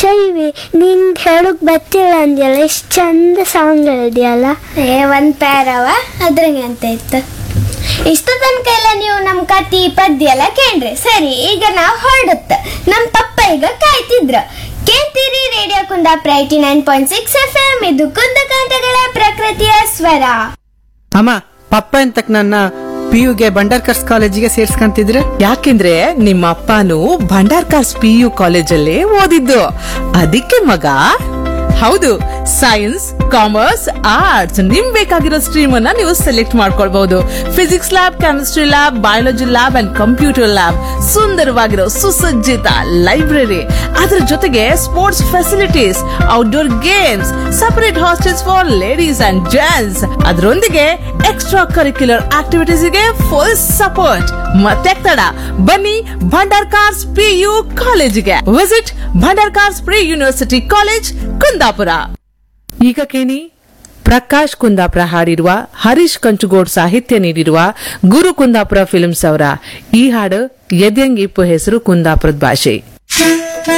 ಶೈವಿ ನಿಂಗೆ ಹೇಳಕ್ ಬರ್ತಿಲ್ಲ ಅಂದ್ಯಲ್ಲ ಎಷ್ಟು ಚಂದ ಸಾಂಗ್ ಹೇಳಿದ್ಯಲ್ಲ ಏ ಒಂದ್ ಪ್ಯಾರವ ಅದ್ರಂಗೆ ಅಂತ ಇತ್ತು ಇಷ್ಟು ತನಕ ಎಲ್ಲ ನೀವು ನಮ್ ಕತಿ ಪದ್ಯ ಎಲ್ಲ ಕೇಳ್ರಿ ಸರಿ ಈಗ ನಾವು ಹೊರಡುತ್ತ ನಮ್ ಪಪ್ಪ ಈಗ ಕಾಯ್ತಿದ್ರ ಕೇಳ್ತೀರಿ radio Kundapura eighty nine point six F M ಇದು ಕುಂದಕಾಂತಗಳ ಪ್ರಕೃತಿಯ ಸ್ವರ ಅಮ್ಮ ಪಪ್ಪ ಎಂತಕ್ ನನ್ನ ಪಿ ಯುಗೆ ಬಂಡರ್ಕರ್ಸ್ ಕಾಲೇಜಿಗೆ ಸೇರ್ಸ್ಕಂತಿದ್ರೆ ಯಾಕೆಂದ್ರೆ ನಿಮ್ಮ ಅಪ್ಪನು ಭಂಡಾರ್ಕಾಸ್ ಪಿ ಯು ಕಾಲೇಜಲ್ಲೇ ಓದಿದ್ದು ಅದಕ್ಕೆ ಮಗ ಹೌದು ಸೈನ್ಸ್ ಕಾಮರ್ಸ್ ಆರ್ಟ್ಸ್ ನಿಮ್ ಬೇಕಾಗಿರೋ ಸ್ಟ್ರೀಮ್ ಅನ್ನ ನೀವು ಸೆಲೆಕ್ಟ್ ಮಾಡ್ಕೊಳ್ಬಹುದು physics lab chemistry lab biology lab and computer lab ಸುಂದರವಾಗಿರೋ ಸುಸಜ್ಜಿತ ಲೈಬ್ರರಿ ಅದರ ಜೊತೆಗೆ sports facilities outdoor games separate hostels for ladies and gents ಅದರೊಂದಿಗೆ ಎಕ್ಸ್ಟ್ರಾ ಕರಿಕ್ಯುಲರ್ ಆಕ್ಟಿವಿಟೀಸ್ ಗೆ ಫುಲ್ ಸಪೋರ್ಟ್ ಮತ್ತೆ ತಡ ಬನ್ನಿ ಭಂಡಾರ್ಕಾರ್ಸ್ ಪಿ ಯು ಕಾಲೇಜಿಗೆ visit Bhandarkars pre university college Kundapura ಈಗ ಕೇಳಿ ಪ್ರಕಾಶ್ ಕುಂದಾಪುರ ಹಾಡಿರುವ ಹರೀಶ್ ಕಂಚುಗೋಡ್ ಸಾಹಿತ್ಯ ನೀಡಿರುವ ಗುರು ಕುಂದಾಪುರ ಫಿಲ್ಮ್ಸ್ ಅವರ ಈ ಹಾಡು ಎದ್ಯಂಗ್ ಇಪ್ಪು ಹೆಸರು ಕುಂದಾಪುರದ ಭಾಷೆ